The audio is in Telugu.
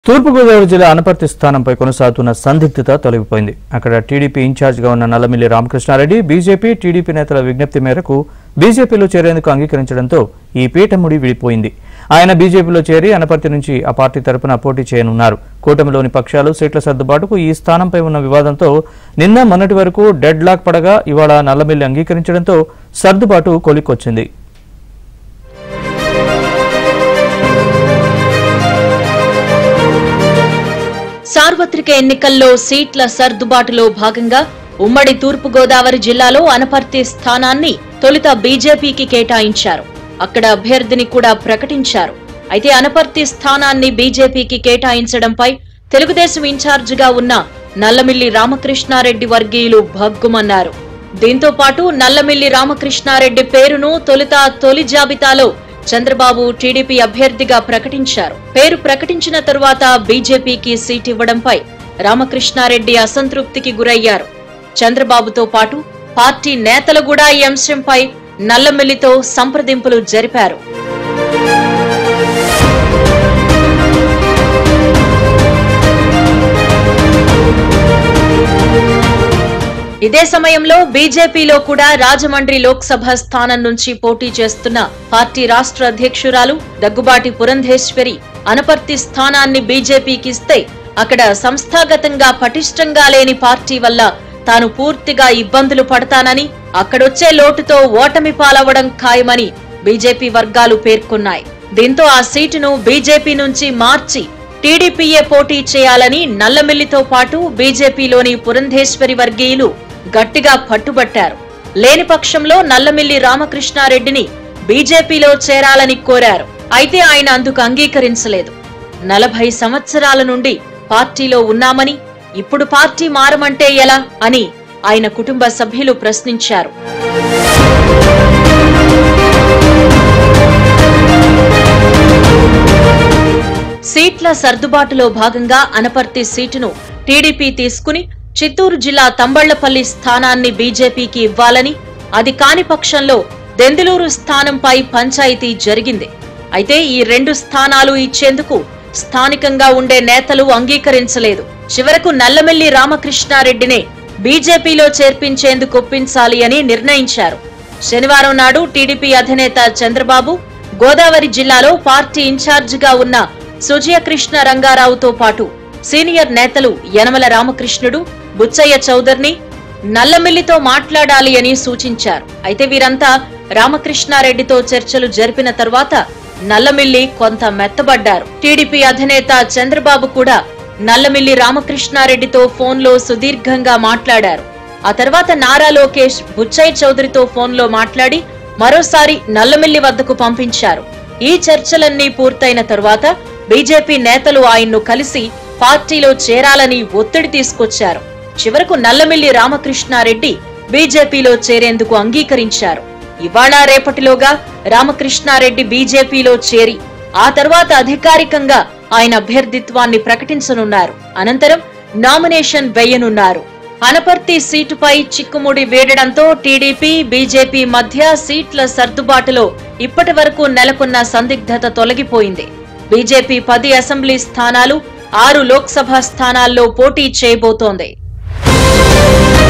తూర్పుగోదావరి జిల్లా అనపర్తి స్థానంపై కొనసాగుతున్న సందిగ్ధత తొలగిపోయింది అక్కడ టీడీపీ ఇన్ఛార్జిగా ఉన్న నల్లమిల్లి రామకృష్ణారెడ్డి బీజేపీ టీడీపీ నేతల విజ్ఞప్తి మేరకు బీజేపీలో చేరేందుకు అంగీకరించడంతో ఈ పీఠముడి విడిపోయింది ఆయన బీజేపీలో చేరి అనపర్తి నుంచి ఆ పార్టీ తరపున పోటీ చేయనున్నారు కూటమిలోని పక్షాలు సీట్ల సర్దుబాటుకు ఈ స్థానంపై ఉన్న వివాదంతో నిన్న మొన్నటి వరకు డెడ్ లాక్ పడగా ఇవాళ నల్లమిల్లి అంగీకరించడంతో సర్దుబాటు కొలిక్కొచ్చింది సార్వత్రిక ఎన్నికల్లో సీట్ల సర్దుబాటులో భాగంగా ఉమ్మడి తూర్పుగోదావరి జిల్లాలో అనపర్తి స్థానాన్ని తొలుత బీజేపీకి కేటాయించారు అక్కడ అభ్యర్థిని కూడా ప్రకటించారు అయితే అనపర్తి స్థానాన్ని బీజేపీకి కేటాయించడంపై తెలుగుదేశం ఇన్ఛార్జిగా ఉన్న నల్లమిల్లి రామకృష్ణారెడ్డి వర్గీయులు భగ్గుమన్నారు దీంతో పాటు నల్లమిల్లి రామకృష్ణారెడ్డి పేరును తొలుత తొలి జాబితాలో చంద్రబాబు టీడీపీ అభ్యర్థిగా ప్రకటించారు పేరు ప్రకటించిన తరువాత బీజేపీకి సీట్ ఇవ్వడంపై రామకృష్ణారెడ్డి అసంతృప్తికి గురయ్యారు చంద్రబాబుతో పాటు పార్టీ నేతలు కూడా ఈ అంశంపై నల్లమిల్లితో సంప్రదింపులు జరిపారు ఇదే సమయంలో బీజేపీలో కూడా రాజమండ్రి లోక్సభ స్థానం నుంచి పోటీ చేస్తున్న పార్టీ రాష్ట్ర అధ్యక్షురాలు దగ్గుబాటి పురంధేశ్వరి అనపర్తి స్థానాన్ని బీజేపీకి ఇస్తే అక్కడ సంస్థాగతంగా పటిష్టంగా లేని పార్టీ వల్ల తాను పూర్తిగా ఇబ్బందులు పడతానని అక్కడొచ్చే లోటుతో ఓటమి పాలవడం ఖాయమని బీజేపీ వర్గాలు పేర్కొన్నాయి దీంతో ఆ సీటును బీజేపీ నుంచి మార్చి టీడీపీయే పోటీ చేయాలని నల్లమిల్లితో పాటు బీజేపీలోని పురంధేశ్వరి వర్గీయులు గట్టిగా పట్టుబట్టారు లేని పక్షంలో నల్లమిల్లి రామకృష్ణారెడ్డిని బీజేపీలో చేరాలని కోరారు అయితే ఆయన అందుకు అంగీకరించలేదు నలభై సంవత్సరాల నుండి పార్టీలో ఉన్నామని ఇప్పుడు పార్టీ మారమంటే ఎలా అని ఆయన కుటుంబ సభ్యులు ప్రశ్నించారు సీట్ల సర్దుబాటులో భాగంగా అనపర్తి సీటును టీడీపీ తీసుకుని చిత్తూరు జిల్లా తంబళ్లపల్లి స్థానాన్ని బీజేపీకి ఇవ్వాలని అది కాని పక్షంలో దెందులూరు స్థానంపై పంచాయతీ జరిగింది అయితే ఈ రెండు స్థానాలు ఇచ్చేందుకు స్థానికంగా ఉండే నేతలు అంగీకరించలేదు చివరకు నల్లమెల్లి రామకృష్ణారెడ్డినే బీజేపీలో చేర్పించేందుకు ఒప్పించాలి అని నిర్ణయించారు శనివారం నాడు టీడీపీ అధినేత చంద్రబాబు గోదావరి జిల్లాలో పార్టీ ఇన్ఛార్జిగా ఉన్న సుజయకృష్ణ రంగారావుతో పాటు సీనియర్ నేతలు యనమల రామకృష్ణుడు బుచ్చయ్య చౌదర్ని నల్లమిల్లితో మాట్లాడాలి అని సూచించారు అయితే వీరంతా రామకృష్ణారెడ్డితో చర్చలు జరిపిన తరువాత నల్లమిల్లి కొంత మెత్తబడ్డారు టీడీపీ అధినేత చంద్రబాబు కూడా నల్లమిల్లి రామకృష్ణారెడ్డితో ఫోన్లో సుదీర్ఘంగా మాట్లాడారు ఆ తర్వాత నారా లోకేష్ బుచ్చయ్య చౌదరితో ఫోన్లో మాట్లాడి మరోసారి నల్లమిల్లి వద్దకు పంపించారు ఈ చర్చలన్నీ పూర్తయిన తరువాత బీజేపీ నేతలు ఆయన్ను కలిసి పార్టీలో చేరాలని ఒత్తిడి తీసుకొచ్చారు చివరకు నల్లమిల్లి రామకృష్ణారెడ్డి బీజేపీలో చేరేందుకు అంగీకరించారు ఇవాళ రేపటిలోగా రామకృష్ణారెడ్డి బీజేపీలో చేరి ఆ తర్వాత అధికారికంగా ఆయన అభ్యర్థిత్వాన్ని ప్రకటించనున్నారు అనంతరం నామినేషన్ వేయనున్నారు అనపర్తి సీటుపై చిక్కుముడి వేడడంతో టీడీపీ బీజేపీ మధ్య సీట్ల సర్దుబాటులో ఇప్పటి వరకు నెలకొన్న సందిగ్ధత తొలగిపోయింది బీజేపీ పది అసెంబ్లీ స్థానాలు ఆరు లోక్సభ స్థానాల్లో పోటీ చేయబోతోంది